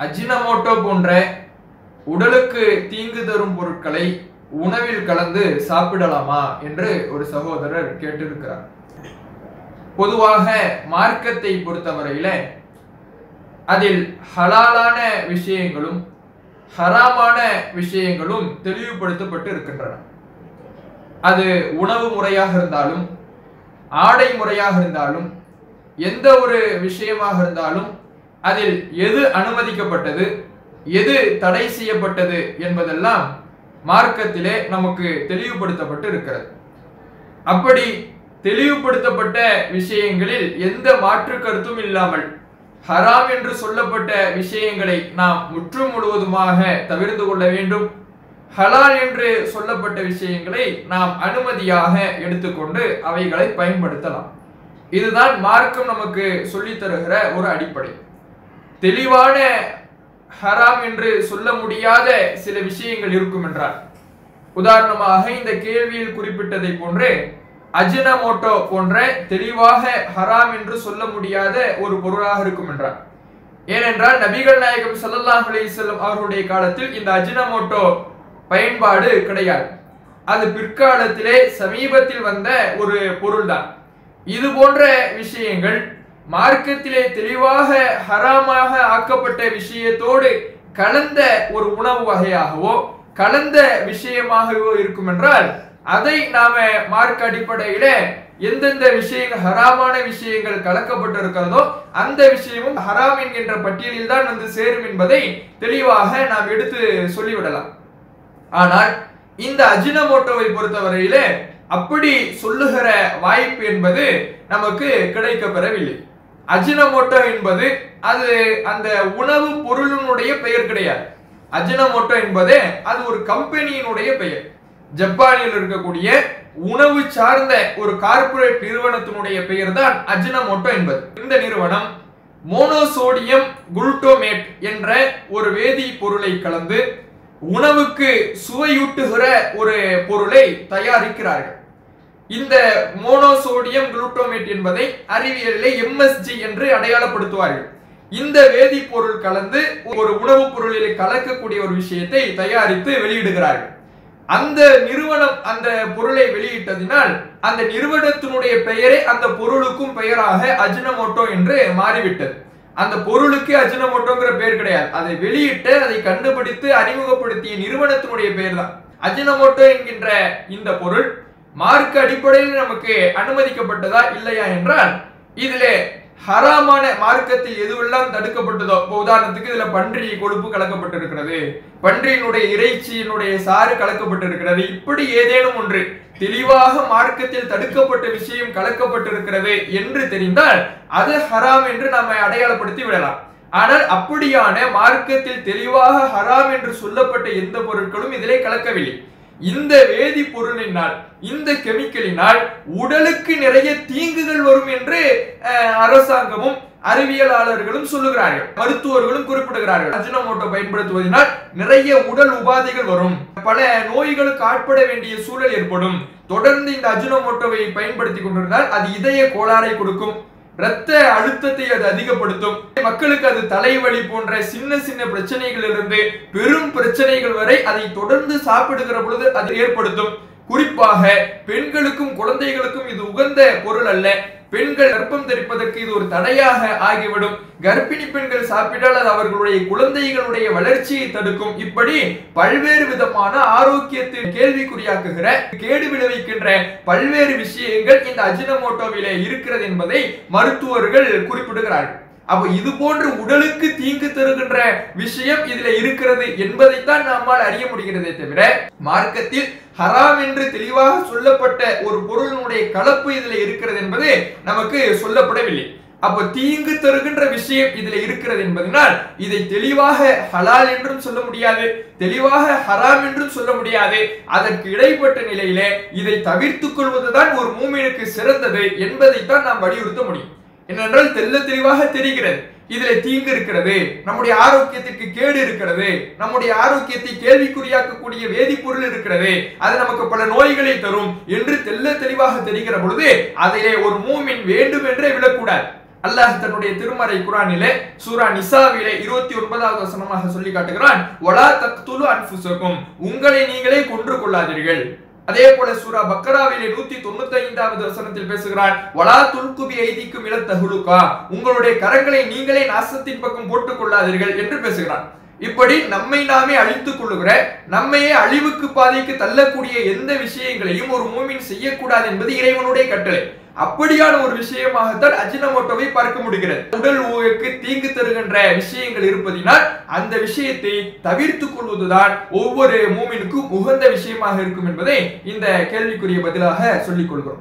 Ajinomoto போன்ற உடலுக்கு தீங்கு தரும் பொருட்களை உணவில் கலந்து சாப்பிடலாமா என்று ஒரு சகோதரர் கேட்டிருக்கிறார் பொதுவாக மார்க்கத்தை பொறுத்தவரையில அதில் ஹலாலான விஷயங்களும் ஹராமான விஷயங்களும் தெளிவுபடுத்தப்பட்டு இருக்கின்றன அது உணவு முறையாக இருந்தாலும் ஆடை முறையாக இருந்தாலும் எந்த ஒரு விஷயமாக இருந்தாலும் அதில் எது அனுமதிக்கப்பட்டது எது தடை செய்யப்பட்டது என்பதெல்லாம் மார்க்கத்திலே நமக்கு தெளிவுபடுத்தப்பட்டு இருக்கிறது அப்படி தெளிவுபடுத்தப்பட்ட விஷயங்களில் எந்த மாற்று கருத்தும் இல்லாமல் ஹராம் என்று சொல்லப்பட்ட விஷயங்களை நாம் முற்றும் முழுவதுமாக தவிர்த்து கொள்ள வேண்டும் ஹலால் என்று சொல்லப்பட்ட விஷயங்களை நாம் அனுமதியாக எடுத்துக்கொண்டு அவைகளை பயன்படுத்தலாம் இதுதான் மார்க்கம் நமக்கு சொல்லித் தருகிற ஒரு அடிப்படை தெளிவான ஹராம் என்று சொல்ல முடியாத சில விஷயங்கள் இருக்கும் என்றால் உதாரணமாக இந்த கேள்வியில் குறிப்பிட்டதை போன்று அஜினமோட்டோ போன்ற தெளிவாக ஹராம் என்று சொல்ல முடியாத ஒரு பொருளாக இருக்கும் என்றார் ஏனென்றால் நபிகள் நாயகம் ஸல்லல்லாஹு அலைஹி வஸல்லம் அவர்களுடைய காலத்தில் இந்த அஜினமோட்டோ பயன்பாடு கிடையாது அது பிற்காலத்திலே சமீபத்தில் வந்த ஒரு பொருள்தான் இது போன்ற விஷயங்கள் மார்க்கத்திலே தெளிவாக ஹராமாக ஆக்கப்பட்ட விஷயத்தோடு கலந்த ஒரு உணவு வகையாகவோ கலந்த விஷயமாகவோ இருக்கும் என்றால் அதை நாம மார்க் அடிப்படையில எந்தெந்த விஷயங்கள் ஹராமான விஷயங்கள் கலக்கப்பட்டிருக்கிறதோ அந்த விஷயமும் ஹராம் என்கின்ற பட்டியலில் தான் வந்து சேரும் என்பதை தெளிவாக நாம் எடுத்து சொல்லிவிடலாம் ஆனால் இந்த அஜினமோட்டோவை பொறுத்தவரையில அப்படி சொல்லுகிற வாய்ப்பு என்பது நமக்கு கிடைக்க பெறவில்லை அஜினமோட்டோ என்பது அது அந்த உணவு பொருளினுடைய பெயர் கிடையாது அஜினமோட்டோ என்பது அது ஒரு கம்பெனியினுடைய பெயர் ஜப்பானில் இருக்கக்கூடிய உணவு சார்ந்த ஒரு கார்ப்பரேட் நிறுவனத்தினுடைய பெயர் தான் அஜினமோட்டோ என்பது இந்த நிறுவனம் மோனோசோடியம் குளுட்டோமேட் என்ற ஒரு வேதி பொருளை கலந்து உணவுக்கு சுவையூட்டுகிற ஒரு பொருளை தயாரிக்கிறார்கள் இந்த மோனோசோடியம் குளுட்டோமேட் என்பதை அறிவியலிலே எம்எஸ்ஜி என்று அடையாளப்படுத்துவார்கள் இந்த வேதிப்பொருள் கலந்து ஒரு உணவுப் பொருளில் கலக்கக்கூடிய ஒரு விஷயத்தை தயாரித்து வெளியிடுகிறார்கள் அந்த நிறுவனம் அந்த பொருளை வெளியிட்டதினால் அந்த நிறுவனத்தினுடைய பெயரே அந்த பொருளுக்கும் பெயராக அஜினமோட்டோ என்று மாறிவிட்டது அந்த பொருளுக்கு அஜினமோட்டோங்கிற பெயர் கிடையாது அதை வெளியிட்டு அதை கண்டுபிடித்து அறிமுகப்படுத்திய நிறுவனத்தினுடைய பெயர் தான் அஜினமோட்டோ என்கின்ற இந்த பொருள் மார்க் அடிப்படையில் நமக்கு அனுமதிக்கப்பட்டதா இல்லையா என்றால் இதிலே ஹராமான மார்க்கத்தில் எதுவெல்லாம் தடுக்கப்பட்டதோ இப்போ உதாரணத்துக்கு இதுல பன்றி கொழுப்பு கலக்கப்பட்டிருக்கிறது பன்றியினுடைய இறைச்சியினுடைய சாறு கலக்கப்பட்டிருக்கிறது இப்படி ஏதேனும் ஒன்று தெளிவாக மார்க்கத்தில் தடுக்கப்பட்ட விஷயம் கலக்கப்பட்டிருக்கிறது என்று தெரிந்தால் அது ஹராம் என்று நாம அடையாளப்படுத்தி விடலாம் ஆனால் அப்படியான மார்க்கத்தில் தெளிவாக ஹராம் என்று சொல்லப்பட்ட எந்த பொருட்களும் இதிலே கலக்கவில்லை இந்த வேதிப்பொருளினால் இந்த கெமிக்கலினால் உடலுக்கு நிறைய தீங்குகள் வரும் என்று அஹ், அரசாங்கமும் அறிவியலாளர்களும் சொல்லுகிறார்கள் மருத்துவர்களும் குறிப்பிடுகிறார்கள் அஜினமோட்டோ பயன்படுத்துவதனால் நிறைய உடல் உபாதைகள் வரும் பல நோய்களுக்கு ஆட்பட வேண்டிய சூழல் ஏற்படும் தொடர்ந்து இந்த அஜினமோட்டோவை பயன்படுத்தி கொண்டிருந்தால் அது இதய கோளாறை கொடுக்கும் இரத்த அழுத்தத்தை அது அதிகப்படுத்தும் மக்களுக்கு அது தலைவலி போன்ற சின்ன சின்ன பிரச்சனைகளிலிருந்து பெரும் பிரச்சனைகள் வரை அதை தொடர்ந்து சாப்பிடுகிற பொழுது அது ஏற்படுத்தும் குறிப்பாக பெண்களுக்கும் குழந்தைகளுக்கும் இது உகந்த பொருள் அல்ல பெண்கள் கர்ப்பம் தரிப்பதற்கு இது ஒரு தடையாக ஆகிவிடும் கர்ப்பிணி பெண்கள் சாப்பிட்டால் அது அவர்களுடைய குழந்தைகளுடைய வளர்ச்சியை தடுக்கும் இப்படி பல்வேறு விதமான ஆரோக்கியத்தை கேள்விக்குறியாக்குகிற கேடு விளைவிக்கின்ற பல்வேறு விஷயங்கள் இந்த அஜினமோட்டோவிலே இருக்கிறது என்பதை மருத்துவர்கள் குறிப்பிடுகிறார்கள் அப்ப இது போன்று உடலுக்கு தீங்கு தருகின்ற விஷயம் இதுல இருக்கிறது என்பதைத்தான் நம்மால் அறிய முடிகிறதே தவிர மார்க்கத்தில் ஹராம் என்று தெளிவாக சொல்லப்பட்ட ஒரு பொருளினுடைய கலப்பு இதுல இருக்கிறது என்பது நமக்கு சொல்லப்படவில்லை அப்ப தீங்கு தருகின்ற விஷயம் இதுல இருக்கிறது என்பதனால் இதை தெளிவாக ஹலால் என்றும் சொல்ல முடியாது தெளிவாக ஹராம் என்றும் சொல்ல முடியாது அதற்கு இடைப்பட்ட நிலையிலே இதை தவிர்த்துக் கொள்வதுதான் ஒரு மூமினுக்கு சிறந்தது என்பதைத்தான் நாம் வலியுறுத்த முடியும் என்னென்றால் தெல்ல தெளிவாக தெரிகிறது இதுல தீங்கு இருக்கிறது நம்முடைய ஆரோக்கியத்திற்கு கேடு இருக்கிறது நம்முடைய ஆரோக்கியத்தை கேள்விக்குறியாக்கக்கூடிய வேதிப்பொருள் இருக்கிறது அது நமக்கு பல நோய்களை தரும் என்று தெல்ல தெளிவாக தெரிகிற பொழுது அதிலே ஒரு மூமின் வேண்டும் என்றே விடக்கூடாது அல்லாஹ் தன்னுடைய திருமறை குரானிலே சூரா நிசாவிலே இருபத்தி ஒன்பதாவது வசனமாக சொல்லி காட்டுகிறான் ஒலா தக்துலு அன்ஃபுசக்கும் உங்களை நீங்களே கொன்று கொள்ளாதீர்கள் அதே போல சூரா பக்கராவிலே நூத்தி தொண்ணூத்தி ஐந்தாவது வசனத்தில் பேசுகிறான் வலா துல்குபி ஐதிக்கும் இல தகுலுக்கா உங்களுடைய கரங்களை நீங்களே நாசத்தின் பக்கம் போட்டுக் கொள்ளாதீர்கள் என்று பேசுகிறான் இப்படி நம்மை நாமே அழித்துக் கொள்ளுகிற நம்மையே அழிவுக்கு பாதைக்கு தள்ளக்கூடிய எந்த விஷயங்களையும் ஒரு மூமின் செய்யக்கூடாது என்பது இறைவனுடைய கட்டளை அப்படியான ஒரு விஷயமாகத்தான் அஜினமோட்டோவை பார்க்க முடிகிறது உடல் ஊருக்கு தீங்கு தருகின்ற விஷயங்கள் இருப்பதினால் அந்த விஷயத்தை தவிர்த்துக் கொள்வதுதான் ஒவ்வொரு மூமினுக்கும் உகந்த விஷயமாக இருக்கும் என்பதை இந்த கேள்விக்குரிய பதிலாக சொல்லிக் கொள்கிறோம்